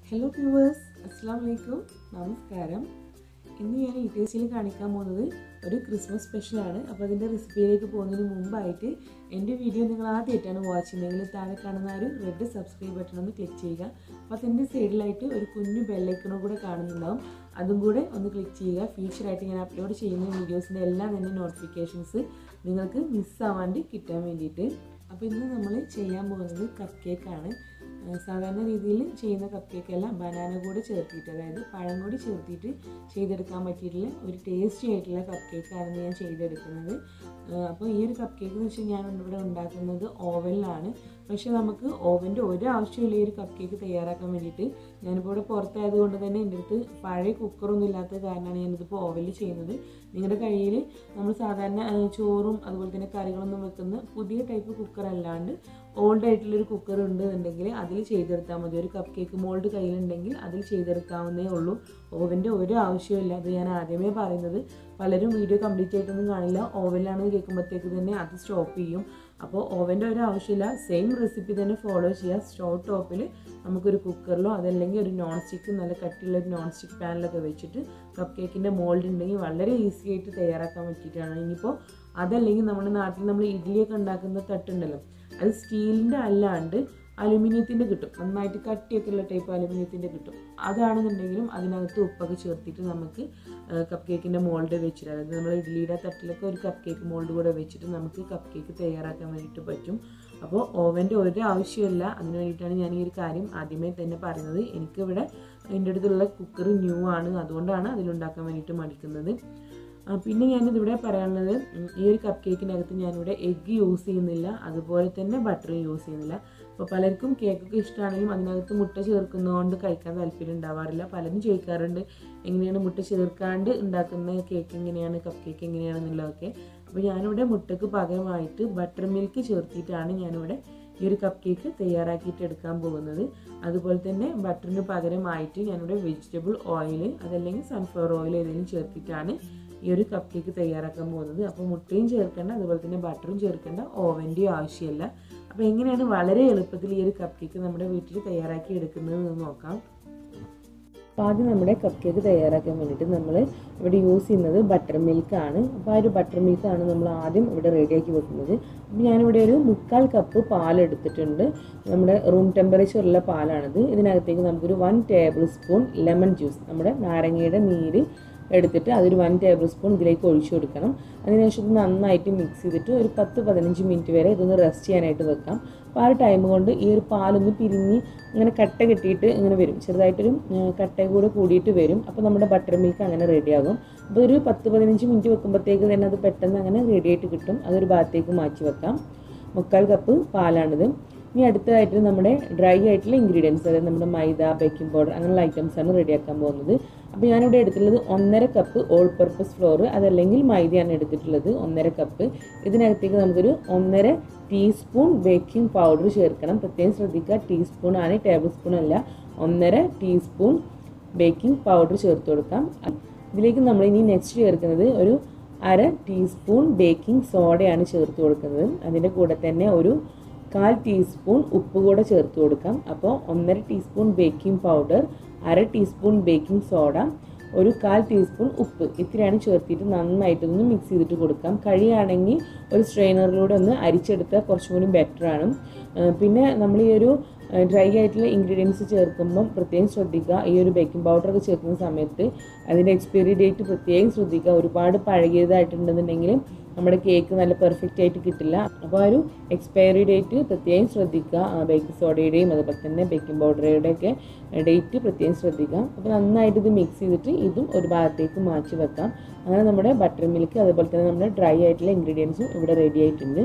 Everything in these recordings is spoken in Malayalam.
ഹലോ വ്യൂവേഴ്സ് അസ്സാം വലൈക്കും നമസ്കാരം ഇന്ന് ഞാൻ ഈ ടേസ്റ്റിൽ കാണിക്കാൻ പോകുന്നത് ഒരു ക്രിസ്മസ് സ്പെഷ്യലാണ് അപ്പോൾ അതിൻ്റെ റെസിപ്പിയിലേക്ക് പോകുന്നതിന് മുമ്പായിട്ട് എൻ്റെ വീഡിയോ നിങ്ങൾ ആദ്യമായിട്ടാണ് വാച്ച് ചെയ്യുന്നതെങ്കിൽ താഴെ കാണുന്ന ആ ഒരു റെഡ് സബ്സ്ക്രൈബ് ബട്ടൺ ഒന്ന് ക്ലിക്ക് ചെയ്യുക അപ്പോൾ അതിൻ്റെ സൈഡിലായിട്ട് ഒരു കുഞ്ഞു ബെല്ലൈക്കണും കൂടെ കാണുന്നുണ്ടാവും അതും കൂടെ ഒന്ന് ക്ലിക്ക് ചെയ്യുക ഫ്യൂച്ചറായിട്ട് ഞാൻ അപ്ലോഡ് ചെയ്യുന്ന വീഡിയോസിൻ്റെ എല്ലാം തന്നെ നോട്ടിഫിക്കേഷൻസ് നിങ്ങൾക്ക് മിസ്സാവാണ്ട് കിട്ടാൻ വേണ്ടിയിട്ട് അപ്പോൾ ഇന്ന് നമ്മൾ ചെയ്യാൻ പോകുന്നത് കപ്പ് കേക്കാണ് സാധാരണ രീതിയിൽ ചെയ്യുന്ന കപ്പ് കേക്ക് അല്ല ബനാന കൂടെ ചേർത്തിട്ട് അതായത് പഴം കൂടി ചേർത്തിട്ട് ചെയ്തെടുക്കാൻ പറ്റിയിട്ടുള്ള ഒരു ടേസ്റ്റി ആയിട്ടുള്ള കപ്പ് കേക്കാണ് ഞാൻ ചെയ്തെടുക്കുന്നത് അപ്പോൾ ഈ ഒരു കപ്പ് കേക്ക് എന്ന് വെച്ചാൽ ഞാൻ ഇവിടെ ഉണ്ടാക്കുന്നത് ഓവനിലാണ് പക്ഷേ നമുക്ക് ഓവൻ്റെ ഒരു ആവശ്യമില്ല ഈ ഒരു കപ്പ് കേക്ക് തയ്യാറാക്കാൻ വേണ്ടിയിട്ട് ഞാനിപ്പോൾ ഇവിടെ പുറത്തായത് കൊണ്ട് തന്നെ എൻ്റെ അടുത്ത് പഴയ കുക്കറൊന്നും ഇല്ലാത്ത കാരണമാണ് ഞാനിതിപ്പോൾ ഓവനിൽ ചെയ്യുന്നത് നിങ്ങളുടെ കയ്യിൽ നമ്മൾ സാധാരണ ചോറും അതുപോലെ തന്നെ കറികളൊന്നും വെക്കുന്ന പുതിയ ടൈപ്പ് കുക്കർ അല്ലാണ്ട് ഓൾഡ് ആയിട്ടുള്ളൊരു കുക്കർ ഉണ്ട് എന്നുണ്ടെങ്കിൽ അതിൽ ചെയ്തെടുത്താൽ മതി ഒരു കപ്പ് കേക്ക് മോൾഡ് കയ്യിലുണ്ടെങ്കിൽ അതിൽ ചെയ്തെടുക്കാവുന്നേ ഉള്ളൂ ഓവൻ്റെ ഒരു ആവശ്യമില്ല അത് ഞാൻ ആദ്യമേ പറയുന്നത് പലരും വീഡിയോ കംപ്ലീറ്റ് ആയിട്ടൊന്നും കാണില്ല ഓവനിലാണെന്ന് കേൾക്കുമ്പോഴത്തേക്ക് തന്നെ അത് സ്റ്റോപ്പ് ചെയ്യും അപ്പോൾ ഓവൻ്റെ ഒരു ആവശ്യമില്ല സെയിം റെസിപ്പി തന്നെ ഫോളോ ചെയ്യുക സ്റ്റോവ് ടോപ്പിൽ നമുക്കൊരു കുക്കറിലോ അതല്ലെങ്കിൽ ഒരു നോൺ സ്റ്റിക്ക് നല്ല കട്ടിയുള്ള ഒരു നോൺ സ്റ്റിക്ക് പാനിലൊക്കെ വെച്ചിട്ട് കപ്പ് കേക്കിൻ്റെ മോൾഡ് ഉണ്ടെങ്കിൽ വളരെ ഈസി ആയിട്ട് തയ്യാറാക്കാൻ പറ്റിയിട്ടാണ് ഇനിയിപ്പോൾ അതല്ലെങ്കിൽ നമ്മുടെ നാട്ടിൽ നമ്മൾ ഇഡ്ഡലിയൊക്കെ ഉണ്ടാക്കുന്ന തട്ടുണ്ടല്ലോ അത് സ്റ്റീലിൻ്റെ അല്ലാണ്ട് അലുമിനിയത്തിൻ്റെ കിട്ടും നന്നായിട്ട് കട്ടിയൊക്കെ ഉള്ള ടൈപ്പ് അലുമിനിയത്തിൻ്റെ കിട്ടും അതാണെന്നുണ്ടെങ്കിലും അതിനകത്ത് ഉപ്പൊക്കെ ചേർത്തിട്ട് നമുക്ക് കപ്പ് കേക്കിൻ്റെ മോൾഡ് വെച്ചിട്ട് അതായത് നമ്മൾ ഇഡ്ഡലിയുടെ തട്ടിലൊക്കെ ഒരു കപ്പ് കേക്ക് മോൾഡ് കൂടെ വെച്ചിട്ട് നമുക്ക് കപ്പ് കേക്ക് തയ്യാറാക്കാൻ വേണ്ടിയിട്ട് പറ്റും അപ്പോൾ ഓവൻ്റെ ഒരു ആവശ്യമില്ല അതിന് വേണ്ടിയിട്ടാണ് ഞാൻ ഈ ഒരു കാര്യം ആദ്യമേ തന്നെ പറയുന്നത് എനിക്കിവിടെ എൻ്റെ അടുത്തുള്ള കുക്കർ ന്യൂ ആണ് അതുകൊണ്ടാണ് അതിലുണ്ടാക്കാൻ വേണ്ടിയിട്ട് മടിക്കുന്നത് പിന്നെ ഞാനിതിവിടെ പറയാനുള്ളത് ഈ ഒരു കപ്പ് കേക്കിനകത്ത് ഞാനിവിടെ എഗ്ഗ് യൂസ് ചെയ്യുന്നില്ല അതുപോലെ തന്നെ ബട്ടർ യൂസ് ചെയ്യുന്നില്ല അപ്പോൾ പലർക്കും കേക്കൊക്കെ ഇഷ്ടമാണെങ്കിലും അതിനകത്ത് മുട്ട ചേർക്കുന്നതുകൊണ്ട് കഴിക്കാൻ താല്പര്യം ഉണ്ടാവാറില്ല പലരും ചോദിക്കാറുണ്ട് എങ്ങനെയാണ് മുട്ട ചേർക്കാണ്ട് ഉണ്ടാക്കുന്ന കേക്ക് എങ്ങനെയാണ് കപ്പ് കേക്ക് എങ്ങനെയാണെന്നുള്ളതൊക്കെ അപ്പോൾ ഞാനിവിടെ മുട്ടക്ക് പകരമായിട്ട് ബട്ടർ മിൽക്ക് ചേർത്തിട്ടാണ് ഞാനിവിടെ ഈ ഒരു കപ്പ് കേക്ക് തയ്യാറാക്കിയിട്ട് എടുക്കാൻ പോകുന്നത് അതുപോലെ തന്നെ ബട്ടറിന് പകരമായിട്ട് ഞാനിവിടെ വെജിറ്റബിൾ ഓയിൽ അതല്ലെങ്കിൽ സൺഫ്ലവർ ഓയിൽ ഏതെങ്കിലും ചേർത്തിട്ടാണ് ഈ ഒരു കപ്പ് കേക്ക് തയ്യാറാക്കാൻ പോകുന്നത് അപ്പോൾ മുട്ടയും ചേർക്കേണ്ട അതുപോലെ തന്നെ ബട്ടറും ചേർക്കേണ്ട ഓവൻ്റെയും ആവശ്യമില്ല അപ്പോൾ എങ്ങനെയാണ് വളരെ എളുപ്പത്തിൽ ഈ ഒരു കപ്പ് കേക്ക് നമ്മുടെ വീട്ടിൽ തയ്യാറാക്കി എടുക്കുന്നത് എന്ന് നോക്കാം അപ്പോൾ ആദ്യം നമ്മുടെ കപ്പ് കേക്ക് തയ്യാറാക്കാൻ വേണ്ടിയിട്ട് നമ്മൾ ഇവിടെ യൂസ് ചെയ്യുന്നത് ബട്ടർ മിൽക്കാണ് അപ്പോൾ ആ ഒരു ബട്ടർ മിൽക്കാണ് നമ്മൾ ആദ്യം ഇവിടെ റെഡിയാക്കി വെക്കുന്നത് അപ്പോൾ ഞാനിവിടെ ഒരു മുക്കാൽ കപ്പ് പാൽ എടുത്തിട്ടുണ്ട് നമ്മുടെ റൂം ടെമ്പറേച്ചറുള്ള പാലാണിത് ഇതിനകത്തേക്ക് നമുക്കൊരു one tablespoon lemon juice നമ്മുടെ നാരങ്ങയുടെ നീര് എടുത്തിട്ട് അതൊരു വൺ ടേബിൾ സ്പൂൺ ഇതിലേക്ക് ഒഴിച്ചു കൊടുക്കണം അതിനുശേഷം ഇത് നന്നായിട്ട് മിക്സ് ചെയ്തിട്ട് ഒരു പത്ത് പതിനഞ്ച് മിനിറ്റ് വരെ ഇതൊന്ന് റെസ്റ്റ് ചെയ്യാനായിട്ട് വെക്കാം അപ്പോൾ ആ ഒരു ടൈം കൊണ്ട് ഈ ഒരു പാലൊന്ന് പിരിഞ്ഞ് ഇങ്ങനെ കട്ട കെട്ടിയിട്ട് ഇങ്ങനെ വരും ചെറുതായിട്ടൊരു കട്ട കൂടെ കൂടിയിട്ട് വരും അപ്പോൾ നമ്മുടെ ബട്ടർ മിൽക്ക് അങ്ങനെ റെഡിയാകും അപ്പോൾ ഒരു പത്ത് പതിനഞ്ച് മിനിറ്റ് വെക്കുമ്പോഴത്തേക്ക് തന്നെ അത് പെട്ടെന്ന് അങ്ങനെ റെഡി ആയിട്ട് കിട്ടും അതൊരു ഭാഗത്തേക്ക് മാറ്റി വെക്കാം മുക്കാൽ കപ്പ് പാലാണിത് ഇനി അടുത്തതായിട്ട് നമ്മുടെ ഡ്രൈ ആയിട്ടുള്ള ഇൻഗ്രീഡിയൻസ് അതായത് നമ്മുടെ മൈദ ബേക്കിംഗ് പൗഡർ അങ്ങനെയുള്ള ഐറ്റംസ് ആണ് റെഡിയാക്കാൻ പോകുന്നത് അപ്പോൾ ഞാനിവിടെ എടുത്തിട്ടുള്ളത് ഒന്നര കപ്പ് ഓൾ പർപ്പസ് ഫ്ലോർ അതല്ലെങ്കിൽ മൈദയാണ് എടുത്തിട്ടുള്ളത് ഒന്നര കപ്പ് ഇതിനകത്തേക്ക് നമുക്കൊരു ഒന്നര ടീസ്പൂൺ ബേക്കിംഗ് പൗഡർ ചേർക്കണം പ്രത്യേകം ശ്രദ്ധിക്കുക ടീസ്പൂൺ ആണ് ടേബിൾ സ്പൂൺ അല്ല ഒന്നര ടീസ്പൂൺ ബേക്കിംഗ് പൗഡർ ചേർത്ത് കൊടുക്കാം ഇതിലേക്ക് നമ്മൾ ഇനി നെക്സ്റ്റ് ചേർക്കുന്നത് ഒരു അര ടീസ്പൂൺ ബേക്കിംഗ് സോഡയാണ് ചേർത്ത് കൊടുക്കുന്നത് അതിൻ്റെ കൂടെ തന്നെ ഒരു കാൽ ടീസ്പൂൺ ഉപ്പ് കൂടെ ചേർത്ത് കൊടുക്കാം അപ്പോൾ ഒന്നര ടീസ്പൂൺ ബേക്കിംഗ് പൗഡർ അര ടീസ്പൂൺ ബേക്കിംഗ് സോഡ ഒരു കാൽ ടീസ്പൂൺ ഉപ്പ് ഇത്രയാണ് ചേർത്തിട്ട് നന്നായിട്ടൊന്ന് മിക്സ് ചെയ്തിട്ട് കൊടുക്കാം കഴിയുകയാണെങ്കിൽ ഒരു സ്ട്രെയിനറിലൂടെ ഒന്ന് അരിച്ചെടുത്താൽ കുറച്ചും കൂടി ബെറ്ററാണ് പിന്നെ നമ്മൾ ഈ ഒരു ഡ്രൈ ആയിട്ടുള്ള ഇൻഗ്രീഡിയൻസ് ചേർക്കുമ്പം പ്രത്യേകം ശ്രദ്ധിക്കുക ഈ ഒരു ബേക്കിംഗ് പൗഡറൊക്കെ ചേർക്കുന്ന സമയത്ത് അതിൻ്റെ എക്സ്പയറി ഡേറ്റ് പ്രത്യേകം ശ്രദ്ധിക്കുക ഒരുപാട് പഴകിയതായിട്ടുണ്ടെന്നുണ്ടെങ്കിൽ നമ്മുടെ കേക്ക് നല്ല പെർഫെക്റ്റ് ആയിട്ട് കിട്ടില്ല അപ്പോൾ ആ ഒരു എക്സ്പയറി ഡേറ്റ് പ്രത്യേകം ശ്രദ്ധിക്കുക ബേക്കിംഗ് സോഡയുടെയും അതുപോലെ തന്നെ ബേക്കിംഗ് പൗഡറുടെ ഒക്കെ ഡേറ്റ് പ്രത്യേകം ശ്രദ്ധിക്കാം അപ്പോൾ നന്നായിട്ട് ഇത് മിക്സ് ചെയ്തിട്ട് ഇതും ഒരു ഭാഗത്തേക്ക് മാറ്റി വെക്കാം അങ്ങനെ നമ്മുടെ ബട്ടർ മിൽക്ക് അതുപോലെ തന്നെ നമ്മുടെ ഡ്രൈ ആയിട്ടുള്ള ഇൻഗ്രീഡിയൻസും ഇവിടെ റെഡി ആയിട്ടുണ്ട്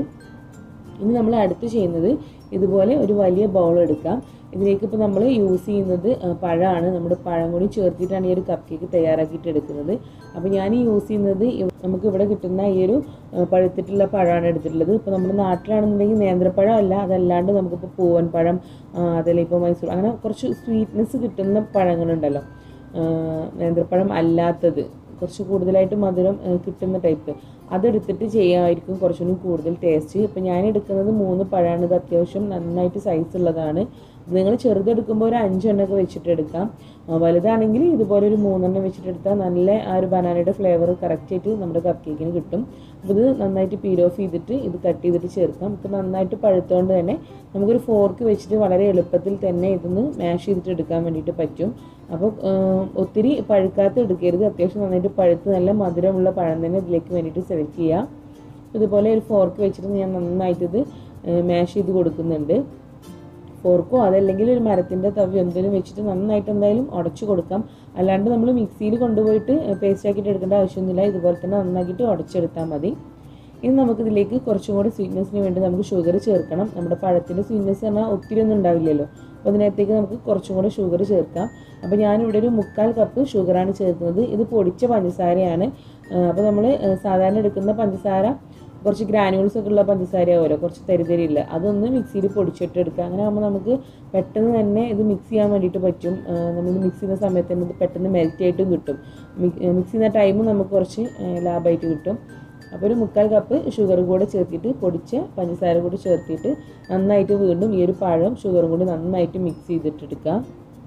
ഇനി നമ്മൾ അടുത്ത് ചെയ്യുന്നത് ഇതുപോലെ ഒരു വലിയ ബൗൾ എടുക്കാം ഇതിലേക്ക് ഇപ്പോൾ നമ്മൾ യൂസ് ചെയ്യുന്നത് പഴമാണ് നമ്മുടെ പഴം കൂടി ചേർത്തിട്ടാണ് ഈ ഒരു കപ്പ് കേക്ക് തയ്യാറാക്കിയിട്ട് എടുക്കുന്നത് അപ്പോൾ ഞാൻ യൂസ് ചെയ്യുന്നത് നമുക്ക് ഇവിടെ കിട്ടുന്ന ഈ ഒരു പഴുത്തിട്ടുള്ള പഴമാണ് എടുത്തിട്ടുള്ളത് ഇപ്പോൾ നമ്മുടെ നാട്ടിലാണെന്നുണ്ടെങ്കിൽ നേന്ത്രപ്പഴം അല്ല അതല്ലാണ്ട് നമുക്കിപ്പോൾ പൂവൻ പഴം അതല്ല ഇപ്പോൾ മൈസൂർ അങ്ങനെ കുറച്ച് സ്വീറ്റ്നെസ് കിട്ടുന്ന പഴങ്ങളുണ്ടല്ലോ നേന്ത്രപ്പഴം അല്ലാത്തത് കുറച്ച് കൂടുതലായിട്ട് മധുരം കിട്ടുന്ന ടൈപ്പ് അതെടുത്തിട്ട് ചെയ്യാമായിരിക്കും കുറച്ചുകൂടി കൂടുതൽ ടേസ്റ്റ് ഇപ്പം ഞാൻ എടുക്കുന്നത് മൂന്ന് പഴമാണ് ഇത് അത്യാവശ്യം നന്നായിട്ട് സൈസ് ഉള്ളതാണ് നിങ്ങൾ ചെറുതെടുക്കുമ്പോൾ ഒരു അഞ്ചെണ്ണമൊക്കെ വെച്ചിട്ട് എടുക്കാം ആ, വലുതാണെങ്കിൽ ഇതുപോലെ ഒരു മൂന്നെണ്ണം വെച്ചിട്ട് എടുത്താൽ നല്ല ആ ഒരു ബനാനയുടെ ഫ്ലേവർ കറക്റ്റായിട്ട് നമ്മുടെ കപ്പ് കേക്കിന് കിട്ടും അപ്പോൾ ഇത് നന്നായിട്ട് പീൽ ഓഫ് ചെയ്തിട്ട് ഇത് കട്ട് ചെയ്തിട്ട് ചേർക്കാം ഇപ്പോൾ നന്നായിട്ട് പഴുത്തോണ്ട് തന്നെ നമുക്കൊരു ഫോർക്ക് വെച്ചിട്ട് വളരെ എളുപ്പത്തിൽ തന്നെ ഇതൊന്ന് മാഷ് ചെയ്തിട്ട് എടുക്കാൻ വേണ്ടിയിട്ട് പറ്റും അപ്പോൾ ഒത്തിരി പഴുക്കാത്ത എടുക്കരുത് അത്യാവശ്യം നന്നായിട്ട് പഴുത്ത് നല്ല മധുരമുള്ള പഴം തന്നെ ഇതിലേക്ക് വേണ്ടിയിട്ട് സെലക്ട് ചെയ്യുക ഇതുപോലെ ഒരു ഫോർക്ക് വെച്ചിട്ട് ഞാൻ നന്നായിട്ട് ഇത് മാഷ് ചെയ്ത് കൊടുക്കുന്നുണ്ട് ഫോർക്കോ അതല്ലെങ്കിൽ ഒരു മരത്തിൻ്റെ തവി എന്തെങ്കിലും വെച്ചിട്ട് നന്നായിട്ട് എന്തായാലും ഉടച്ചു കൊടുക്കാം അല്ലാണ്ട് നമ്മൾ മിക്സിയിൽ കൊണ്ടുപോയിട്ട് പേസ്റ്റ് ആക്കിയിട്ട് എടുക്കേണ്ട ആവശ്യമൊന്നുമില്ല ഇതുപോലെ തന്നെ നന്നാക്കിയിട്ട് ഉടച്ചെടുത്താൽ മതി ഇനി നമുക്ക് ഇതിലേക്ക് കുറച്ചും കൂടി സ്വീറ്റ്നെസ്സിന് വേണ്ടി നമുക്ക് ഷുഗർ ചേർക്കണം നമ്മുടെ പഴത്തിൻ്റെ സ്വീറ്റ്നെസ് പറഞ്ഞാൽ ഒത്തിരി ഒന്നും ഉണ്ടാവില്ലല്ലോ അപ്പോൾ അതിനകത്തേക്ക് നമുക്ക് കുറച്ചും കൂടെ ഷുഗർ ചേർക്കാം അപ്പോൾ ഞാനിവിടെ ഒരു മുക്കാൽ കപ്പ് ഷുഗറാണ് ചേർക്കുന്നത് ഇത് പൊടിച്ച പഞ്ചസാരയാണ് അപ്പോൾ നമ്മൾ സാധാരണ എടുക്കുന്ന പഞ്ചസാര കുറച്ച് ഗ്രാനുവൽസ് ഒക്കെ ഉള്ള പഞ്ചസാര ആവുമല്ലോ കുറച്ച് തരിതരിയില്ല അതൊന്ന് മിക്സിയിൽ പൊടിച്ചിട്ട് എടുക്കുക അങ്ങനെ ആകുമ്പോൾ നമുക്ക് പെട്ടെന്ന് തന്നെ ഇത് മിക്സ് ചെയ്യാൻ വേണ്ടിയിട്ട് പറ്റും ആ, നമ്മൾ മിക്സ് ചെയ്യുന്ന സമയത്ത് തന്നെ ഇത് പെട്ടെന്ന് മെൽറ്റ് ആയിട്ടും കിട്ടും മിക്സ് ചെയ്യുന്ന ടൈമും നമുക്ക് കുറച്ച് ആ, ലാഭമായിട്ട് കിട്ടും അപ്പോൾ ഒരു മുക്കാൽ കപ്പ് ഷുഗർ കൂടെ ചേർത്തിട്ട് പൊടിച്ച പഞ്ചസാര കൂടി ചേർത്തിട്ട് നന്നായിട്ട് വീണ്ടും ഈ ഒരു പഴം ഷുഗറും കൂടി നന്നായിട്ട് മിക്സ് ചെയ്തിട്ടെടുക്കാം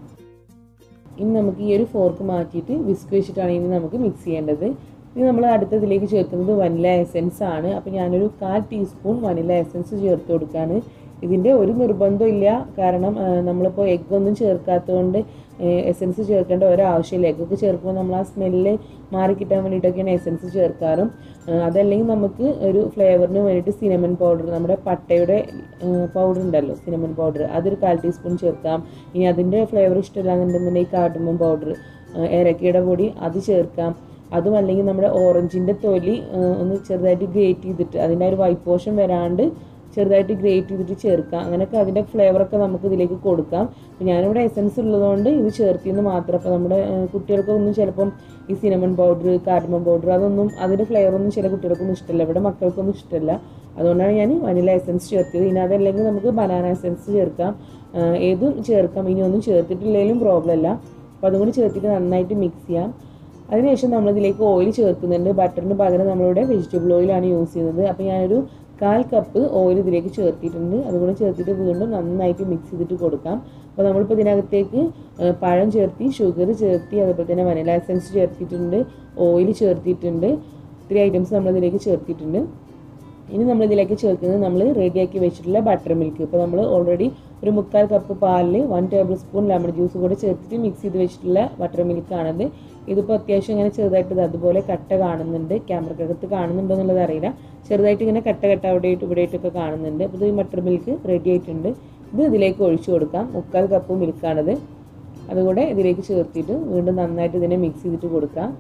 ഇനി നമുക്ക് ഈ ഒരു ഫോർക്ക് മാറ്റിയിട്ട് വിസ്ക് വെച്ചിട്ടാണ് ഇനി നമുക്ക് മിക്സ് ചെയ്യേണ്ടത് ഇനി നമ്മൾ അടുത്തതിലേക്ക് ചേർക്കുന്നത് വനില എസെൻസ് ആണ് അപ്പോൾ ഞാനൊരു കാൽ ടീസ്പൂൺ വനില എസെൻസ് ചേർത്ത് കൊടുക്കുകയാണ് ഇതിൻ്റെ ഒരു നിർബന്ധമില്ല കാരണം ആ, നമ്മളിപ്പോൾ എഗ്ഗ് ഒന്നും ചേർക്കാത്തതുകൊണ്ട് എസെൻസ് ചേർക്കേണ്ട ഒരാവശ്യമില്ല എഗ്ഗൊക്കെ ചേർക്കുമ്പോൾ നമ്മൾ ആ സ്മെല്ല് മാറി കിട്ടാൻ വേണ്ടിയിട്ടൊക്കെയാണ് എസെൻസ് ചേർക്കാറും ആ, അതല്ലെങ്കിൽ നമുക്ക് ഒരു ഫ്ലേവറിന് വേണ്ടിയിട്ട് സിനമൺ പൗഡർ നമ്മുടെ പട്ടയുടെ പൗഡർ ഉണ്ടല്ലോ സിനമൺ പൗഡർ അതൊരു കാൽ ടീസ്പൂൺ ചേർക്കാം ഇനി അതിൻ്റെ ഫ്ലേവർ ഇഷ്ടമില്ലാന്നുണ്ടെന്നുണ്ടെങ്കിൽ കാർഡമം പൗഡർ ഏലക്കയുടെ പൊടി അത് ചേർക്കാം അതും അല്ലെങ്കിൽ നമ്മുടെ ഓറഞ്ചിൻ്റെ തൊലി ആ, ഒന്ന് ചെറുതായിട്ട് ഗ്രേറ്റ് ചെയ്തിട്ട് അതിൻ്റെ ആ ഒരു വൈറ്റ് പോഷൻ വരാണ്ട് ചെറുതായിട്ട് ഗ്രേറ്റ് ചെയ്തിട്ട് ചേർക്കാം അങ്ങനെയൊക്കെ അതിൻ്റെ ഫ്ലേവറൊക്കെ നമുക്ക് ഇതിലേക്ക് കൊടുക്കാം അപ്പോൾ ഞാനിവിടെ എസൻസ് ഉള്ളതുകൊണ്ട് ഇത് ചേർത്തിയെന്ന് മാത്രം അപ്പോൾ നമ്മുടെ ആ, കുട്ടികൾക്കൊന്നും ചിലപ്പം ഈ സിനമൺ പൗഡർ കാർഡമം പൗഡർ അതൊന്നും അതിൻ്റെ ഫ്ലേവറൊന്നും ചില കുട്ടികൾക്കൊന്നും ഇഷ്ടമല്ല ഇവിടെ മക്കൾക്കൊന്നും ഇഷ്ടമല്ല അതുകൊണ്ടാണ് ഞാൻ വനില എസൻസ് ചേർത്തത് ഇനി അതല്ലെങ്കിൽ നമുക്ക് ബനാന എസൻസ് ചേർക്കാം ആ, ഏതും ചേർക്കാം ഇനി ഒന്നും ചേർത്തിട്ടില്ലെങ്കിലും പ്രോബ്ലം ഇല്ല അപ്പോൾ അതും കൂടി ചേർത്തിട്ട് നന്നായിട്ട് മിക്സ് ചെയ്യാം അതിനുശേഷം നമ്മളിതിലേക്ക് ഓയിൽ ചേർക്കുന്നുണ്ട് ബട്ടറിന് പകരം നമ്മളിവിടെ വെജിറ്റബിൾ ഓയിലാണ് യൂസ് ചെയ്യുന്നത് അപ്പോൾ ഞാനൊരു കാൽ കപ്പ് ഓയിൽ ഇതിലേക്ക് ചേർത്തിട്ടുണ്ട് അതുകൂടെ ചേർത്തിട്ട് വീണ്ടും നന്നായിട്ട് മിക്സ് ചെയ്തിട്ട് കൊടുക്കാം അപ്പോൾ നമ്മളിപ്പോൾ ഇതിനകത്തേക്ക് ആ, പഴം ചേർത്തി ഷുഗർ ചേർത്തി അതുപോലെ തന്നെ വനില എസൻസ് ചേർത്തിട്ടുണ്ട് ഓയിൽ ചേർത്തിട്ടുണ്ട് ഇത്രയും ഐറ്റംസ് നമ്മളിതിലേക്ക് ചേർത്തിട്ടുണ്ട് ഇനി നമ്മൾ ഇതിലേക്ക് ചേർക്കുന്നത് നമ്മൾ റെഡിയാക്കി വെച്ചിട്ടുള്ള ബട്ടർ മിൽക്ക് ഇപ്പോൾ നമ്മൾ ഓൾറെഡി ഒരു മുക്കാൽ കപ്പ് പാലിൽ one tablespoon lemon juice കൂടെ ചേർത്തിട്ട് മിക്സ് ചെയ്ത് വെച്ചിട്ടുള്ള ബട്ടർ മിൽക്കാണത് ഇതിപ്പോൾ അത്യാവശ്യം ഇങ്ങനെ ചെറുതായിട്ട് ഇത് അതുപോലെ കട്ട കാണുന്നുണ്ട് ക്യാമറക്കകത്ത് കാണുന്നുണ്ടോ എന്നുള്ളത് അറിയില്ല ചെറുതായിട്ട് ഇങ്ങനെ കട്ട കട്ട അവിടെയായിട്ട് ഇവിടെയായിട്ടൊക്കെ കാണുന്നുണ്ട് അപ്പോൾ ഇത് ഈ ബട്ടർ മിൽക്ക് റെഡി ആയിട്ടുണ്ട് ഇത് ഇതിലേക്ക് ഒഴിച്ചു കൊടുക്കാം മുക്കാൽ കപ്പ് മിൽക്കാണത് അതുകൂടെ ഇതിലേക്ക് ചേർത്തിട്ട് വീണ്ടും നന്നായിട്ട് ഇതിനെ മിക്സ് ചെയ്തിട്ട് കൊടുക്കാം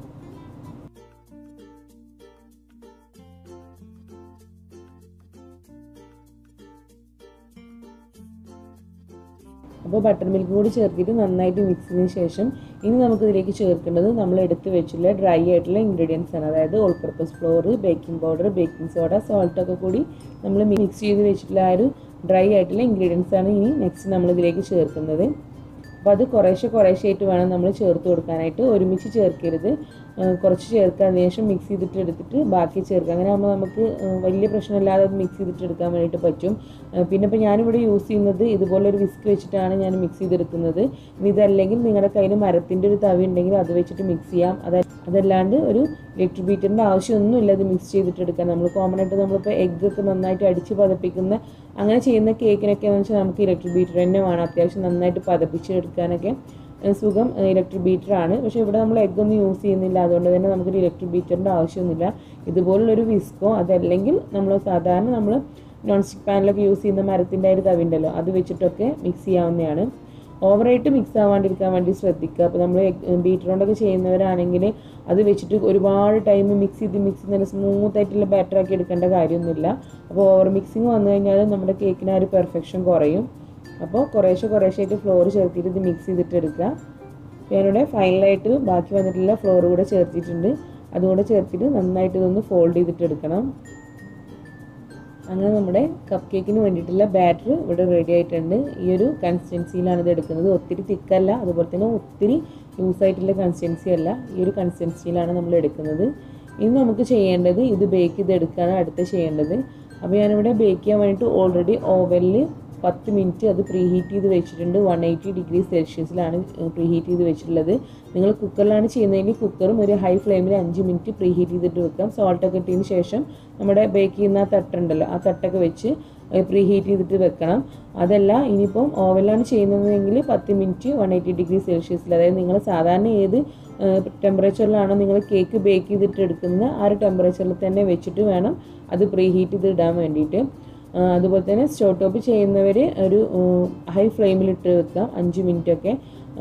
അപ്പോൾ ബട്ടർ മിൽക്ക് കൂടി ചേർത്തിട്ട് നന്നായിട്ട് മിക്സ് ചെയ്തതിന് ശേഷം ഇനി നമുക്ക് ഇതിലേക്ക് ചേർക്കേണ്ടത് നമ്മൾ എടുത്ത് വെച്ചിട്ടുള്ള ഡ്രൈ ആയിട്ടുള്ള ഇൻഗ്രീഡിയൻസ് ആണ് അതായത് all purpose flour baking powder baking soda salt ഒക്കെ കൂടി നമ്മൾ മിക്സ് ചെയ്ത് വെച്ചിട്ടുള്ള ആ ഒരു ഡ്രൈ ആയിട്ടുള്ള ഇൻഗ്രീഡിയൻസ് ആണ് ഇനി നെക്സ്റ്റ് നമ്മൾ ഇതിലേക്ക് ചേർക്കുന്നത് അപ്പോൾ അത് കുറേശ്ശെ കുറേശ്ശെ ആയിട്ട് വേണം നമ്മൾ ചേർത്ത് കൊടുക്കാനായിട്ട് ഒരുമിച്ച് ചേർക്കരുത് ആ, കുറച്ച് ചേർക്കുക അതിന് ശേഷം മിക്സ് ചെയ്തിട്ട് എടുത്തിട്ട് ബാക്കി ചേർക്കുക അങ്ങനെ ആകുമ്പോൾ നമുക്ക് ആ, വലിയ പ്രശ്നമില്ലാതെ അത് മിക്സ് ചെയ്തിട്ട് എടുക്കാൻ വേണ്ടിയിട്ട് പറ്റും ആ, പിന്നെ ഇപ്പോൾ ഞാനിവിടെ യൂസ് ചെയ്യുന്നത് ഇതുപോലെ ഒരു വിസ്ക് വെച്ചിട്ടാണ് ഞാൻ മിക്സ് ചെയ്തെടുക്കുന്നത് ഇനി ഇതല്ലെങ്കിൽ നിങ്ങളുടെ കയ്യിൽ മരത്തിൻ്റെ ഒരു തവി ഉണ്ടെങ്കിൽ അത് വെച്ചിട്ട് മിക്സ് ചെയ്യാം അത് അതല്ലാണ്ട് ഒരു ഇലക്ട്രിക് ബീറ്ററിൻ്റെ ആവശ്യമൊന്നുമില്ല ഇത് മിക്സ് ചെയ്തിട്ട് എടുക്കാൻ നമ്മൾ കോമൺ ആയിട്ട് നമ്മളിപ്പോൾ എഗ്ഗ് ഒക്കെ നന്നായിട്ട് അടിച്ച് പതപ്പിക്കുന്ന അങ്ങനെ ചെയ്യുന്ന കേക്കിനൊക്കെ എന്ന് വെച്ചാൽ നമുക്ക് ഇലക്ട്രിക് ബീറ്റർ തന്നെ വേണം അത്യാവശ്യം നന്നായിട്ട് പതപ്പിച്ചെടുക്കാനൊക്കെ ഏഹ് സുഖം ഇലക്ട്രിക് ബീറ്റർ ആണ് പക്ഷേ ഇവിടെ നമ്മൾ എഗ്ഗ് ഒന്നും യൂസ് ചെയ്യുന്നില്ല അതുകൊണ്ട് തന്നെ നമുക്കൊരു ഇലക്ട്രിക് ബീറ്ററിൻ്റെ ആവശ്യമൊന്നുമില്ല ഇതുപോലുള്ളൊരു വിസ്കോ അതല്ലെങ്കിൽ നമ്മൾ സാധാരണ നമ്മൾ നോൺ സ്റ്റിക് പാനിലൊക്കെ യൂസ് ചെയ്യുന്ന മരത്തിൻ്റെ ഒരു തവി ഉണ്ടല്ലോ അത് വെച്ചിട്ടൊക്കെ മിക്സ് ചെയ്യാവുന്നതാണ് ഓവറായിട്ട് മിക്സ് ആവാണ്ടിരിക്കാൻ വേണ്ടി ശ്രദ്ധിക്കുക അപ്പോൾ നമ്മൾ ബീറ്റർ കൊണ്ടൊക്കെ ചെയ്യുന്നവരാണെങ്കിൽ അത് വെച്ചിട്ട് ഒരുപാട് ടൈം മിക്സ് ചെയ്ത് മിക്സ് ചെയ്ത് നല്ല സ്മൂത്ത് ആയിട്ടുള്ള ബാറ്റർ ആക്കി എടുക്കേണ്ട കാര്യമൊന്നുമില്ല അപ്പോൾ ഓവർ മിക്സിങ് വന്നു കഴിഞ്ഞാൽ നമ്മുടെ കേക്കിന് ആ ഒരു പെർഫെക്ഷൻ കുറയും അപ്പോൾ കുറേശ്ശെ കുറേശ്ശെ ആയിട്ട് ഫ്ലോർ ചേർത്തിട്ട് ഇത് മിക്സ് ചെയ്തിട്ട് എടുക്കുക ഞാനിവിടെ ഫൈനലായിട്ട് ബാക്കി വന്നിട്ടുള്ള ഫ്ലോർ കൂടെ ചേർത്തിട്ടുണ്ട് അതുകൂടെ ചേർത്തിട്ട് നന്നായിട്ട് ഇതൊന്ന് ഫോൾഡ് ചെയ്തിട്ട് എടുക്കണം അങ്ങനെ നമ്മുടെ കപ്പ് കേക്കിന് വേണ്ടിയിട്ടുള്ള ബാറ്റർ ഇവിടെ റെഡി ആയിട്ടുണ്ട് ഈ ഒരു കൺസിസ്റ്റൻസിയിലാണ് ഇത് എടുക്കുന്നത് ഒത്തിരി തിക്കല്ല അതുപോലെ തന്നെ ഒത്തിരി ലൂസ് ആയിട്ടുള്ള കൺസിസ്റ്റൻസി അല്ല ഈ ഒരു കൺസിസ്റ്റൻസിയിലാണ് നമ്മൾ എടുക്കുന്നത് ഇനി നമുക്ക് ചെയ്യേണ്ടത് ഇത് ബേക്ക് ചെയ്ത് എടുക്കുകയാണ് അടുത്ത് ചെയ്യേണ്ടത് അപ്പോൾ ഞാനിവിടെ ബേക്ക് ചെയ്യാൻ വേണ്ടിയിട്ട് ഓൾറെഡി ഓവനിൽ പത്ത് മിനിറ്റ് അത് പ്രീ ഹീറ്റ് ചെയ്ത് വെച്ചിട്ടുണ്ട് വൺ എയ്റ്റി ഡിഗ്രി സെൽഷ്യസിലാണ് പ്രീ ഹീറ്റ് ചെയ്ത് വെച്ചിട്ടുള്ളത് നിങ്ങൾ കുക്കറിലാണ് ചെയ്യുന്നതെങ്കിൽ കുക്കറും ഒരു ഹൈ ഫ്ലെയിമിൽ അഞ്ച് മിനിറ്റ് പ്രീ ഹീറ്റ് ചെയ്തിട്ട് വെക്കാം സോൾട്ടൊക്കെ ഇട്ടതിന് ശേഷം നമ്മുടെ ബേക്ക് ചെയ്യുന്ന ആ തട്ടുണ്ടല്ലോ ആ തട്ടൊക്കെ വെച്ച് പ്രീ ഹീറ്റ് ചെയ്തിട്ട് വെക്കണം അതല്ല ഇനിയിപ്പം ഓവനിലാണ് ചെയ്യുന്നതെങ്കിൽ പത്ത് മിനിറ്റ് വൺ എയ്റ്റി ഡിഗ്രി സെൽഷ്യസിൽ അതായത് നിങ്ങൾ സാധാരണ ഏത് ടെമ്പറേച്ചറിലാണോ നിങ്ങൾ കേക്ക് ബേക്ക് ചെയ്തിട്ട് എടുക്കുന്നത് ആ ഒരു ടെമ്പറേച്ചറിൽ തന്നെ വെച്ചിട്ട് വേണം അത് പ്രീ ഹീറ്റ് ചെയ്ത് ഇടാൻ വേണ്ടിയിട്ട് ആ, അതുപോലെ തന്നെ സ്റ്റവ് ടോപ്പ് ചെയ്യുന്നവർ ഒരു ഹൈ ഫ്ലെയിമിലിട്ട് വെക്കാം അഞ്ച് മിനിറ്റ് ഒക്കെ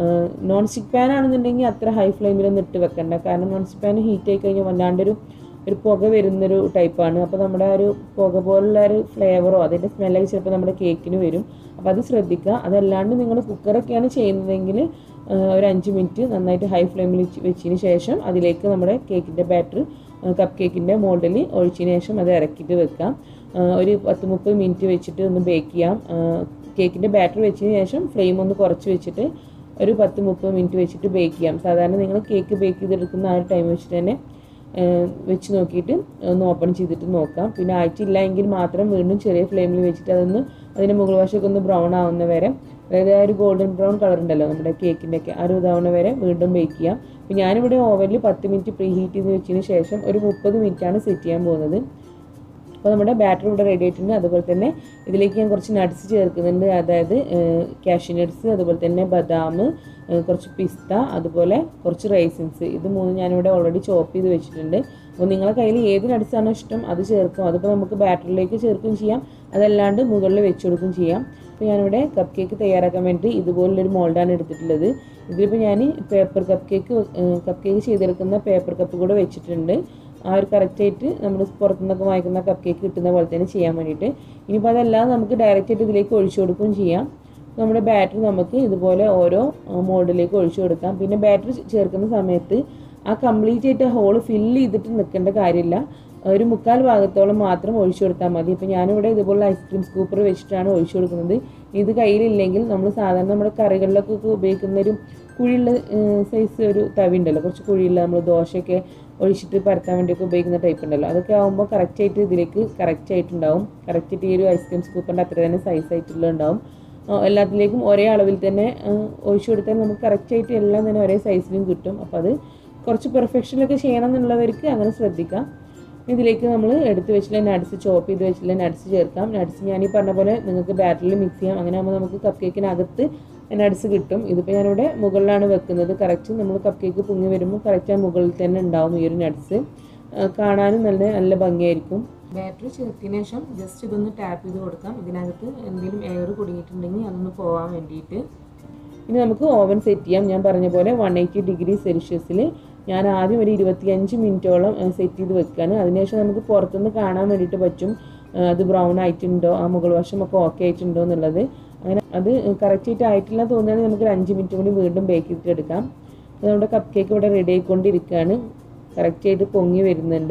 നോൺ സ്റ്റിക്ക് പാൻ ആണെന്നുണ്ടെങ്കിൽ അത്ര ഹൈ ഫ്ലെയിമിലൊന്നും ഇട്ട് വെക്കണ്ട കാരണം നോൺ സ്റ്റിക്ക് പാൻ ഹീറ്റ് ആയി കഴിഞ്ഞാൽ വല്ലാണ്ടൊരു ഒരു പുക വരുന്നൊരു ടൈപ്പാണ് അപ്പോൾ നമ്മുടെ ആ ഒരു പുക പോലുള്ള ഒരു ഫ്ലേവറോ അതിൻ്റെ സ്മെല്ലൊക്കെ ചിലപ്പോൾ നമ്മുടെ കേക്കിന് വരും അപ്പോൾ അത് ശ്രദ്ധിക്കുക അതല്ലാണ്ട് നിങ്ങൾ കുക്കറൊക്കെയാണ് ചെയ്യുന്നതെങ്കിൽ ആ, ഒരു അഞ്ച് മിനിറ്റ് നന്നായിട്ട് ഹൈ ഫ്ലെയിമിൽ വെച്ചതിന് ശേഷം അതിലേക്ക് നമ്മുടെ കേക്കിൻ്റെ ബാറ്റർ കപ്പ് കേക്കിൻ്റെ മോൾഡിൽ ഒഴിച്ചതിന് ശേഷം അത് ഇറക്കിയിട്ട് വെക്കാം ആ, ഒരു പത്ത് മുപ്പത് മിനിറ്റ് വെച്ചിട്ട് ഒന്ന് ബേക്ക് ചെയ്യാം കേക്കിൻ്റെ ബാറ്റർ വെച്ചതിന് ശേഷം ഫ്ലെയിം ഒന്ന് കുറച്ച് വെച്ചിട്ട് ഒരു പത്ത് മുപ്പത് മിനിറ്റ് വെച്ചിട്ട് ബേക്ക് ചെയ്യാം സാധാരണ നിങ്ങൾ കേക്ക് ബേക്ക് ചെയ്തെടുക്കുന്ന ആ ഒരു ടൈം വെച്ചിട്ട് തന്നെ ആ, വെച്ച് നോക്കിയിട്ട് ഒന്ന് ഓപ്പൺ ചെയ്തിട്ട് നോക്കാം പിന്നെ ആയിട്ടില്ല എങ്കിൽ മാത്രം വീണ്ടും ചെറിയ ഫ്ലെയിമിൽ വെച്ചിട്ട് അതൊന്ന് അതിൻ്റെ മുകൾ വശമൊക്കെ ഒന്ന് ബ്രൗൺ ആവുന്ന വരെ അതായത് ആ ഒരു ഗോൾഡൻ ബ്രൗൺ കളർ ഉണ്ടല്ലോ നമ്മുടെ കേക്കിൻ്റെ ഒക്കെ ആ ഒരു ഇതാവുന്ന വരെ വീണ്ടും ബേക്ക് ചെയ്യാം അപ്പോൾ ഞാനിവിടെ ഓവനിൽ പത്ത് മിനിറ്റ് പ്രീ ഹീറ്റ് ചെയ്ത് വെച്ചതിന് ശേഷം ഒരു മുപ്പത് മിനിറ്റാണ് സെറ്റ് ചെയ്യാൻ പോകുന്നത് അപ്പോൾ നമ്മുടെ ബാറ്റർ ഇവിടെ റെഡി ആയിട്ടുണ്ട് അതുപോലെ തന്നെ ഇതിലേക്ക് ഞാൻ കുറച്ച് നട്ട്സ് ചേർക്കുന്നുണ്ട് അതായത് കാഷ്യൂ നട്ട്സ് അതുപോലെ തന്നെ ബദാം ഏഹ് കുറച്ച് പിസ്ത അതുപോലെ കുറച്ച് റൈസിൻസ് ഇത് മൂന്നും ഞാനിവിടെ ഓൾറെഡി ചോപ്പ് ചെയ്ത് വെച്ചിട്ടുണ്ട് അപ്പോൾ നിങ്ങളെ കയ്യിൽ ഏത് nuts ആണോ ഇഷ്ടം അത് ചേർക്കും അതിപ്പോൾ നമുക്ക് ബാറ്ററിലേക്ക് ചേർക്കുകയും ചെയ്യാം അതല്ലാണ്ട് മുകളിൽ വെച്ച് കൊടുക്കുകയും ചെയ്യാം അപ്പോൾ ഞാനിവിടെ കപ്പ് കേക്ക് തയ്യാറാക്കാൻ വേണ്ടി ഇതുപോലുള്ളൊരു മോൾഡാണ് എടുത്തിട്ടുള്ളത് ഇതിലിപ്പോൾ ഞാൻ paper cupcake cupcake ചെയ്തെടുക്കുന്ന പേപ്പർ കപ്പ് കൂടെ വെച്ചിട്ടുണ്ട് ആ ഒരു കറക്റ്റായിട്ട് നമ്മൾ പുറത്തുനിന്നൊക്കെ വാങ്ങിക്കുന്ന കപ്പ് കേക്ക് കിട്ടുന്ന പോലെ തന്നെ ചെയ്യാൻ വേണ്ടിയിട്ട് ഇനിയിപ്പോൾ അതല്ലാതെ നമുക്ക് ഡയറക്റ്റ് ആയിട്ട് ഇതിലേക്ക് ഒഴിച്ചു കൊടുക്കുകയും ചെയ്യാം നമ്മുടെ ബാറ്ററി നമുക്ക് ഇതുപോലെ ഓരോ മോഡിലേക്ക് ഒഴിച്ചു കൊടുക്കാം പിന്നെ ബാറ്ററി ചേർക്കുന്ന സമയത്ത് ആ കംപ്ലീറ്റ് ആയിട്ട് ഹോള് ഫില്ല് ചെയ്തിട്ട് നിൽക്കേണ്ട കാര്യമില്ല ഒരു മുക്കാൽ ഭാഗത്തോളം മാത്രം ഒഴിച്ചു കൊടുത്താൽ മതി ഇപ്പോൾ ഞാനിവിടെ ഇതുപോലെ ഐസ്ക്രീം സ്കൂപ്പർ വെച്ചിട്ടാണ് ഒഴിച്ചു കൊടുക്കുന്നത് ഇത് കയ്യിലില്ലെങ്കിൽ നമ്മൾ സാധാരണ നമ്മുടെ കറികളിലൊക്കെ ഉപയോഗിക്കുന്ന ഒരു കുഴിയുള്ള സൈസ് ഒരു തവി ഉണ്ടല്ലോ കുറച്ച് കുഴിയുള്ള നമ്മൾ ദോശയൊക്കെ ഒഴിച്ചിട്ട് പരത്താൻ വേണ്ടിയൊക്കെ ഉപയോഗിക്കുന്ന ടൈപ്പ് ഉണ്ടല്ലോ അതൊക്കെ ആകുമ്പോൾ കറക്റ്റായിട്ട് ഇതിലേക്ക് കറക്റ്റ് ആയിട്ടുണ്ടാവും കറക്റ്റായിട്ട് ഈ ഒരു ഐസ്ക്രീം സ്കൂപ്പറിൻ്റെ അത്ര തന്നെ സൈസ് ആയിട്ടുള്ള ഉണ്ടാവും ആ, എല്ലാത്തിലേക്കും ഒരേ അളവിൽ തന്നെ ആ, ഒഴിച്ചു കൊടുത്താൽ നമുക്ക് കറക്റ്റായിട്ട് എല്ലാം തന്നെ ഒരേ സൈസിലും കിട്ടും അപ്പോൾ അത് കുറച്ച് പെർഫെക്ഷനിലൊക്കെ ചെയ്യണം എന്നുള്ളവർക്ക് അങ്ങനെ ശ്രദ്ധിക്കാം ഇതിലേക്ക് നമ്മൾ എടുത്ത് വെച്ചിട്ടുള്ള നട്സ് ചോപ്പ് ചെയ്ത് വെച്ചിട്ടുള്ള നട്സ് ചേർക്കാം നട്സ് ഞാൻ ഈ പറഞ്ഞ പോലെ നിങ്ങൾക്ക് ബാറ്ററിൽ മിക്സ് ചെയ്യാം അങ്ങനെ ആകുമ്പോൾ നമുക്ക് കപ്പ് കേക്കിനകത്ത് നട്സ് കിട്ടും ഇതിപ്പോൾ ഞാനിവിടെ മുകളിലാണ് വെക്കുന്നത് കറക്റ്റ് നമ്മൾ കപ്പ് കേക്ക് പൊങ്ങി വരുമ്പോൾ കറക്റ്റ് ആ മുകളിൽ തന്നെ ഉണ്ടാവും ഈ ഒരു നട്സ് കാണാനും നല്ല നല്ല ഭംഗിയായിരിക്കും ബാറ്ററി ചേർത്തതിന് ശേഷം ജസ്റ്റ് ഇതൊന്ന് ടാപ്പ് ചെയ്ത് കൊടുക്കാം ഇതിനകത്ത് എന്തെങ്കിലും എയർ കുടുങ്ങിയിട്ടുണ്ടെങ്കിൽ അതൊന്ന് പോകാൻ വേണ്ടിയിട്ട് ഇനി നമുക്ക് ഓവൻ സെറ്റ് ചെയ്യാം ഞാൻ പറഞ്ഞ പോലെ വൺ എയ്റ്റി ഡിഗ്രി സെൽഷ്യസിൽ ഞാൻ ആദ്യം ഒരു ഇരുപത്തിയഞ്ച് മിനിറ്റോളം സെറ്റ് ചെയ്ത് വെക്കുകയാണ് അതിനുശേഷം നമുക്ക് പുറത്തുനിന്ന് കാണാൻ വേണ്ടിയിട്ട് പറ്റും ആ, അത് ബ്രൗൺ ആയിട്ടുണ്ടോ ആ മുകൾ വശമൊക്കെ ഓക്കെ ആയിട്ടുണ്ടോ എന്നുള്ളത് അങ്ങനെ അത് കറക്റ്റ് ആയിട്ട് ആയിട്ടില്ല തോന്നുകയാണെങ്കിൽ നമുക്ക് ഒരു അഞ്ച് മിനിറ്റ് കൂടി വീണ്ടും ബേക്ക് ചെയ്തിട്ട് എടുക്കാം അപ്പോൾ നമ്മുടെ കപ്പ് കേക്ക് ഇവിടെ റെഡി ആയിക്കൊണ്ടിരിക്കുകയാണ് കറക്റ്റ് ആയിട്ട് പൊങ്ങി വരുന്നുണ്ട്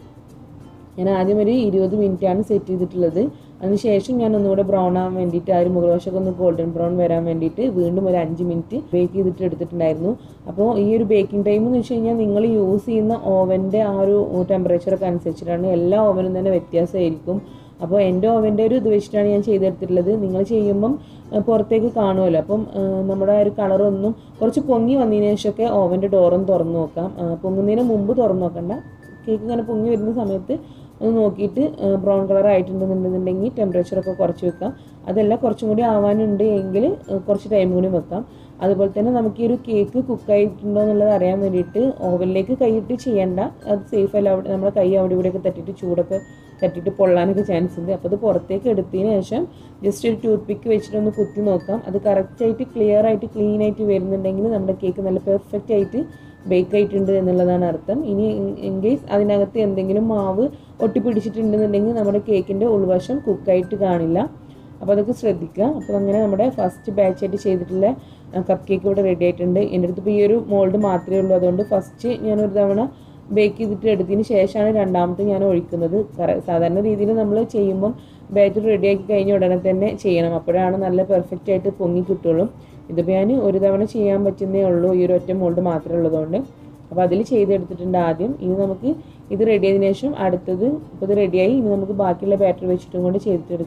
ഞാൻ ആദ്യം ഒരു ഇരുപത് ആണ് സെറ്റ് ചെയ്തിട്ടുള്ളത് അതിനുശേഷം ഞാൻ ഒന്നുകൂടെ ബ്രൗൺ ആവാൻ വേണ്ടിയിട്ട് ആ ഒരു മുകൾ വശമൊക്കെ ഒന്ന് ഗോൾഡൻ ബ്രൗൺ വരാൻ വേണ്ടിയിട്ട് വീണ്ടും ഒരു അഞ്ച് മിനിറ്റ് ബേക്ക് ചെയ്തിട്ട് എടുത്തിട്ടുണ്ടായിരുന്നു അപ്പോൾ ഈ ഒരു ബേക്കിംഗ് ടൈം എന്ന് വെച്ച് കഴിഞ്ഞാൽ നിങ്ങൾ യൂസ് ചെയ്യുന്ന ഓവൻ്റെ ആ ഒരു ടെമ്പറേച്ചറൊക്കെ അനുസരിച്ചിട്ടാണ് എല്ലാ ഓവനും തന്നെ വ്യത്യാസമായിരിക്കും അപ്പോൾ എൻ്റെ ഓവൻ്റെ ഒരു ഇത് വെച്ചിട്ടാണ് ഞാൻ ചെയ്തെടുത്തിട്ടുള്ളത് നിങ്ങൾ ചെയ്യുമ്പം ആ, പുറത്തേക്ക് കാണുമല്ലോ അപ്പം ആ, നമ്മുടെ ആ ഒരു കളറൊന്നും കുറച്ച് പൊങ്ങി വന്നതിന് ശേഷമൊക്കെ ഓവൻ്റെ ഡോറൊന്ന് തുറന്ന് നോക്കാം ആ, പൊങ്ങുന്നതിന് മുമ്പ് തുറന്ന് നോക്കണ്ട കേക്ക് ഇങ്ങനെ പൊങ്ങി വരുന്ന സമയത്ത് ഒന്ന് നോക്കിയിട്ട് ബ്രൗൺ കളർ ആയിട്ടുണ്ടെന്നുണ്ടെന്നുണ്ടെങ്കിൽ ടെമ്പറേച്ചറൊക്കെ കുറച്ച് വെക്കാം അതല്ല കുറച്ചും കൂടി ആവാനുണ്ട് എങ്കിൽ ആ, കുറച്ച് ടൈം കൂടി വെക്കാം അതുപോലെ തന്നെ നമുക്ക് ഈ ഒരു കേക്ക് കുക്കായിട്ടുണ്ടോ എന്നുള്ളത് അറിയാൻ വേണ്ടിയിട്ട് ഓവനിലേക്ക് കൈയിട്ട് ചെയ്യണ്ട അത് സേഫ് അല്ല അവിടെ നമ്മുടെ കൈ അവിടെ ഇവിടെയൊക്കെ തട്ടിയിട്ട് ചൂടൊക്കെ തട്ടിയിട്ട് പൊള്ളാനൊക്കെ ചാൻസ് ഉണ്ട് അപ്പോൾ അത് പുറത്തേക്ക് എടുത്തതിന് ശേഷം ജസ്റ്റ് ഒരു ടൂത്ത് പിക്ക് വെച്ചിട്ട് ഒന്ന് കുത്തി നോക്കാം അത് കറക്റ്റായിട്ട് ക്ലിയർ ആയിട്ട് ക്ലീൻ ആയിട്ട് വരുന്നുണ്ടെങ്കിൽ നമ്മുടെ കേക്ക് നല്ല പെർഫെക്റ്റ് ആയിട്ട് ബേക്ക് ആയിട്ടുണ്ട് എന്നുള്ളതാണ് അർത്ഥം ഇനി ഇൻ കേസ് അതിനകത്ത് എന്തെങ്കിലും മാവ് ഒട്ടിപ്പിടിച്ചിട്ടുണ്ടെന്നുണ്ടെങ്കിൽ നമ്മുടെ കേക്കിൻ്റെ ഉൾവശം കുക്കായിട്ട് കാണില്ല അപ്പോൾ അതൊക്കെ ശ്രദ്ധിക്കുക അപ്പോൾ അങ്ങനെ നമ്മുടെ ഫസ്റ്റ് ബാച്ച് ആയിട്ട് ചെയ്തിട്ടുള്ള കപ്പ് കേക്ക് ഇവിടെ റെഡി ആയിട്ടുണ്ട് എൻ്റെ അടുത്ത് ഇപ്പോൾ ഈ ഒരു മോൾഡ് മാത്രമേ ഉള്ളൂ അതുകൊണ്ട് ഫസ്റ്റ് ഞാനൊരു തവണ ബേക്ക് ചെയ്തിട്ട് എടുത്തതിന് ശേഷമാണ് രണ്ടാമത്തെ ഞാൻ ഒഴിക്കുന്നത് കറ- സാധാരണ രീതിയിൽ നമ്മൾ ചെയ്യുമ്പം ബാറ്റർ റെഡിയാക്കി കഴിഞ്ഞ ഉടനെ തന്നെ ചെയ്യണം അപ്പോഴാണ് നല്ല പെർഫെക്റ്റ് ആയിട്ട് പൊങ്ങി കിട്ടുള്ളൂ ഇതിപ്പോൾ ഞാൻ ഒരു തവണ ചെയ്യാൻ പറ്റുന്നേ ഉള്ളൂ ഈ ഒരു ഒറ്റ മോൾഡ് മാത്രമേ ഉള്ളതുകൊണ്ട് അപ്പോൾ അതിൽ ചെയ്തെടുത്തിട്ടുണ്ട് ആദ്യം ഇനി നമുക്ക് ഇത് റെഡി ആയതിനു ശേഷം അടുത്തത് ഇപ്പോൾ ഇത് റെഡിയായി ഇനി നമുക്ക് ബാക്കിയുള്ള ബാറ്റർ വെച്ചിട്ടും കൊണ്ട് ചെയ്തിട്ടെടുക്കണം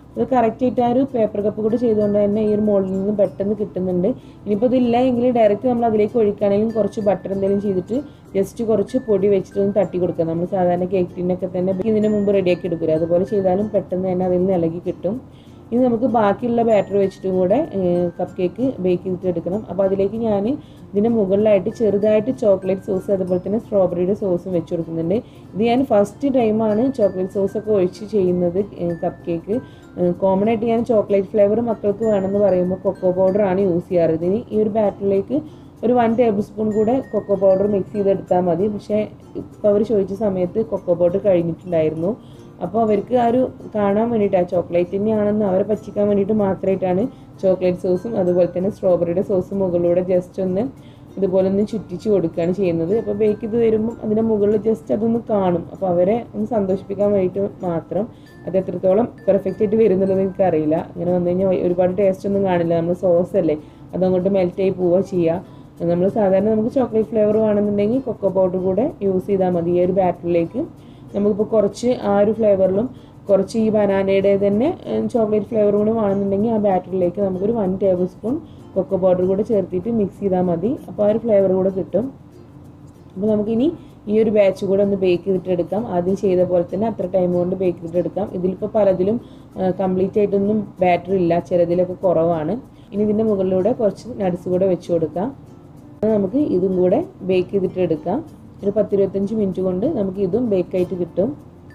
ഇത് കറക്റ്റായിട്ട് ആ ഒരു പേപ്പർ കപ്പ് കൂടെ ചെയ്തുകൊണ്ട് തന്നെ ഈ ഒരു മോളിൽ നിന്ന് പെട്ടെന്ന് കിട്ടുന്നുണ്ട് ഇനിയിപ്പോൾ ഇതില്ല എങ്കിൽ ഡയറക്റ്റ് നമ്മൾ അതിലേക്ക് ഒഴിക്കുകയാണെങ്കിലും കുറച്ച് ബട്ടർ എന്തെങ്കിലും ചെയ്തിട്ട് ജസ്റ്റ് കുറച്ച് പൊടി വെച്ചിട്ട് ഒന്ന് തട്ടി കൊടുക്കുക നമ്മൾ സാധാരണ കേക്ക് ടിന്നൊക്കെ തന്നെ ഇതിന് മുമ്പ് റെഡിയാക്കി എടുക്കില്ല അതുപോലെ ചെയ്താലും പെട്ടെന്ന് തന്നെ അതിൽ നിന്ന് ഇളകി കിട്ടും ഇനി നമുക്ക് ബാക്കിയുള്ള ബാറ്റർ വെച്ചിട്ടും കൂടെ കപ്പ് കേക്ക് ബേക്ക് ചെയ്തിട്ട് എടുക്കണം അപ്പോൾ അതിലേക്ക് ഞാൻ ഇതിൻ്റെ മുകളിലായിട്ട് ചെറുതായിട്ട് ചോക്ലേറ്റ് സോസ് അതുപോലെ തന്നെ സ്ട്രോബെറിയുടെ സോസും വെച്ച് കൊടുക്കുന്നുണ്ട് ഇത് ഞാൻ ഫസ്റ്റ് ടൈമാണ് ചോക്ലേറ്റ് സോസൊക്കെ ഒഴിച്ച് ചെയ്യുന്നത് കപ്പ് കേക്ക് കോമൺ ആയിട്ട് ഞാൻ ചോക്ലേറ്റ് ഫ്ലേവർ മക്കൾക്ക് വേണമെന്ന് പറയുമ്പോൾ കൊക്കോ പൗഡർ ആണ് യൂസ് ചെയ്യാറ് ഇതിന് ഈ ഒരു ബാറ്ററിലേക്ക് ഒരു വൺ ടേബിൾ സ്പൂൺ കൂടെ കൊക്കോ പൗഡർ മിക്സ് ചെയ്തെടുത്താൽ മതി പക്ഷേ ഇപ്പോൾ അവർ ചോദിച്ച സമയത്ത് കൊക്കോ പൗഡർ കഴിഞ്ഞിട്ടുണ്ടായിരുന്നു അപ്പോൾ അവർക്ക് ആ ഒരു കാണാൻ വേണ്ടിയിട്ട് ആ ചോക്ലേറ്റ് തന്നെയാണെന്ന് അവരെ പറ്റിക്കാൻ വേണ്ടിയിട്ട് മാത്രമായിട്ടാണ് ചോക്ലേറ്റ് സോസും അതുപോലെ തന്നെ സ്ട്രോബെറിയുടെ സോസും മുകളിലൂടെ ജസ്റ്റ് ഒന്ന് ഇതുപോലെ ഒന്ന് ചുറ്റിച്ച് കൊടുക്കുകയാണ് ചെയ്യുന്നത് അപ്പോൾ ബേക്ക് ചെയ്ത് വരുമ്പം അതിൻ്റെ മുകളിൽ ജസ്റ്റ് അതൊന്ന് കാണും അപ്പോൾ അവരെ ഒന്ന് സന്തോഷിപ്പിക്കാൻ വേണ്ടിയിട്ട് മാത്രം അത് എത്രത്തോളം പെർഫെക്റ്റ് ആയിട്ട് വരുന്നുള്ളത് എനിക്കറിയില്ല അങ്ങനെ വന്നു കഴിഞ്ഞാൽ ഒരുപാട് ടേസ്റ്റ് ഒന്നും കാണില്ല നമ്മൾ സോസ് അല്ലേ അതങ്ങോട്ട് മെൽറ്റ് ആയി പോവുക ചെയ്യുക നമ്മൾ സാധാരണ നമുക്ക് ചോക്ലേറ്റ് ഫ്ലേവർ വേണമെന്നുണ്ടെങ്കിൽ കൊക്കോ പൗഡർ കൂടെ യൂസ് ചെയ്താൽ മതി ഈ ഒരു ബാറ്ററിലേക്ക് നമുക്കിപ്പോൾ കുറച്ച് ആ ഒരു ഫ്ലേവറിലും കുറച്ച് ഈ ബനാനയുടെ തന്നെ ചോക്ലേറ്റ് ഫ്ലേവർ കൂടെ വേണമെന്നുണ്ടെങ്കിൽ ആ ബാറ്ററിലേക്ക് നമുക്കൊരു one tablespoon cocoa powder കൂടെ ചേർത്തിട്ട് മിക്സ് ചെയ്താൽ മതി അപ്പോൾ ആ ഒരു ഫ്ലേവർ കൂടെ കിട്ടും അപ്പോൾ നമുക്കിനി ഈ ഒരു ബാച്ച് കൂടെ ഒന്ന് ബേക്ക് ചെയ്തിട്ട് എടുക്കാം ആദ്യം ചെയ്ത പോലെ തന്നെ അത്ര ടൈം കൊണ്ട് ബേക്ക് ചെയ്തിട്ട് എടുക്കാം ഇതിലിപ്പോൾ പലതിലും കംപ്ലീറ്റ് ആയിട്ടൊന്നും ബാറ്ററി ഇല്ല ചിലതിലൊക്കെ കുറവാണ് ഇനി ഇതിൻ്റെ മുകളിലൂടെ കുറച്ച് നട്സ് കൂടെ വെച്ച് കൊടുക്കാം നമുക്ക് ഇതും കൂടെ ബേക്ക് ചെയ്തിട്ട് എടുക്കാം ഒരു പത്തിരുപത്തഞ്ച് മിനിറ്റ് കൊണ്ട് നമുക്ക് ഇതും ബേക്കായിട്ട് കിട്ടും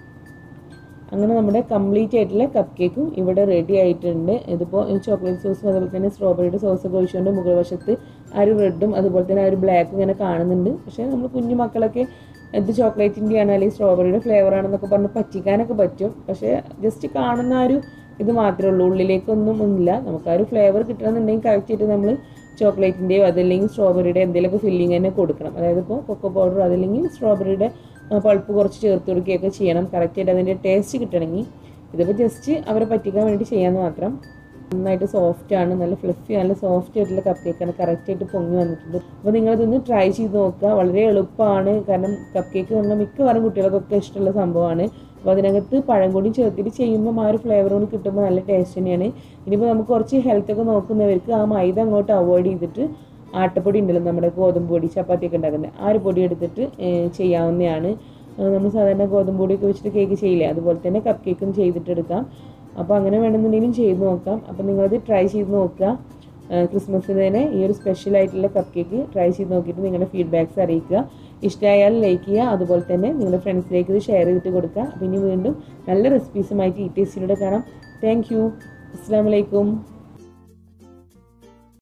അങ്ങനെ നമ്മുടെ കംപ്ലീറ്റ് ആയിട്ടുള്ള കപ്പ് കേക്കും ഇവിടെ റെഡി ആയിട്ടുണ്ട് ഇതിപ്പോൾ ചോക്ലേറ്റ് സോസും അതുപോലെ തന്നെ സ്ട്രോബെറിയുടെ സോസൊക്കെ ഒഴിച്ചുകൊണ്ട് മുകൾ വശത്ത് ആ ഒരു റെഡും അതുപോലെ തന്നെ ആ ഒരു ബ്ലാക്കും ഇങ്ങനെ കാണുന്നുണ്ട് പക്ഷേ നമ്മൾ കുഞ്ഞു മക്കളൊക്കെ ഇത് ചോക്ലേറ്റിൻ്റെ ആണ് അല്ലെങ്കിൽ സ്ട്രോബെറിയുടെ ഫ്ലേവർ ആണെന്നൊക്കെ പറഞ്ഞ് പറ്റിക്കാനൊക്കെ പറ്റും പക്ഷേ ജസ്റ്റ് കാണുന്ന ആ ഒരു ഇത് മാത്രമേ ഉള്ളൂ ഉള്ളിലേക്കൊന്നും ഒന്നുമില്ല നമുക്ക് ആ ഒരു ഫ്ലേവർ കിട്ടണമെന്നുണ്ടെങ്കിൽ കറക്റ്റായിട്ട് നമ്മൾ ചോക്ലേറ്റിൻ്റെയോ അതല്ലെങ്കിൽ സ്ട്രോബെറിയുടെ എന്തെങ്കിലുമൊക്കെ ഫില്ലിങ് തന്നെ കൊടുക്കണം അതായത് ഇപ്പോൾ കൊക്കോ പൗഡർ അതല്ലെങ്കിൽ സ്ട്രോബെറിയുടെ പൾപ്പ് കുറച്ച് ചേർത്ത് കൊടുക്കുകയൊക്കെ ചെയ്യണം കറക്റ്റായിട്ട് അതിൻ്റെ ടേസ്റ്റ് കിട്ടണമെങ്കിൽ ഇതിപ്പോൾ ജസ്റ്റ് അവരെ പറ്റിക്കാൻ വേണ്ടി ചെയ്യാമെന്ന് മാത്രം നന്നായിട്ട് സോഫ്റ്റ് ആണ് നല്ല ഫ്ലഫി നല്ല സോഫ്റ്റ് ആയിട്ടുള്ള കപ്പ് കേക്കാണ് കറക്റ്റായിട്ട് പൊങ്ങി വന്നിട്ടുണ്ട് അപ്പോൾ നിങ്ങളിതൊന്ന് ട്രൈ ചെയ്ത് നോക്കുക വളരെ എളുപ്പമാണ് കാരണം കപ്പ് കേക്ക് പറഞ്ഞാൽ മിക്കവാറും കുട്ടികൾക്കൊക്കെ ഇഷ്ടമുള്ള സംഭവമാണ് അപ്പോൾ അതിനകത്ത് പഴം കൂടി ചേർത്തിട്ട് ചെയ്യുമ്പോൾ ആ ഒരു ഫ്ലേവർ കൂടി കിട്ടുമ്പോൾ നല്ല ടേസ്റ്റ് തന്നെയാണ് ഇനിയിപ്പോൾ നമുക്ക് കുറച്ച് ഹെൽത്ത് ഒക്കെ നോക്കുന്നവർക്ക് ആ മൈദ അങ്ങോട്ട് അവോയ്ഡ് ചെയ്തിട്ട് ആട്ടപ്പൊടി ഉണ്ടല്ലോ നമ്മുടെ ഗോതമ്പ് പൊടി ചപ്പാത്തിയൊക്കെ ഉണ്ടാക്കുന്നത് ആ ഒരു പൊടി എടുത്തിട്ട് ചെയ്യാവുന്നതാണ് നമ്മൾ സാധാരണ ഗോതമ്പ് പൊടിയൊക്കെ വെച്ചിട്ട് കേക്ക് ചെയ്യില്ലേ അതുപോലെ തന്നെ കപ്പ് കേക്കും ചെയ്തിട്ടെടുക്കാം അപ്പോൾ അങ്ങനെ വേണമെന്നുണ്ടെങ്കിലും ചെയ്ത് നോക്കാം അപ്പോൾ നിങ്ങളത് ട്രൈ ചെയ്ത് നോക്കുക ക്രിസ്മസിന് തന്നെ ഈ ഒരു സ്പെഷ്യൽ ആയിട്ടുള്ള കപ്പ് കേക്ക് ട്രൈ ചെയ്ത് നോക്കിയിട്ട് നിങ്ങളുടെ ഫീഡ്ബാക്ക്സ് അറിയിക്കുക ഇഷ്ടമായാൽ ലൈക്ക് ചെയ്യുക അതുപോലെ തന്നെ നിങ്ങളുടെ ഫ്രണ്ട്സിലേക്ക് ഇത് ഷെയർ ചെയ്തിട്ട് കൊടുക്കുക അപ്പോൾ ഇനി വീണ്ടും നല്ല റെസിപ്പീസുമായിട്ട് ഈ ടേസ്റ്റിലൂടെ കാണാം താങ്ക് യു അസ്സാം വലൈക്കും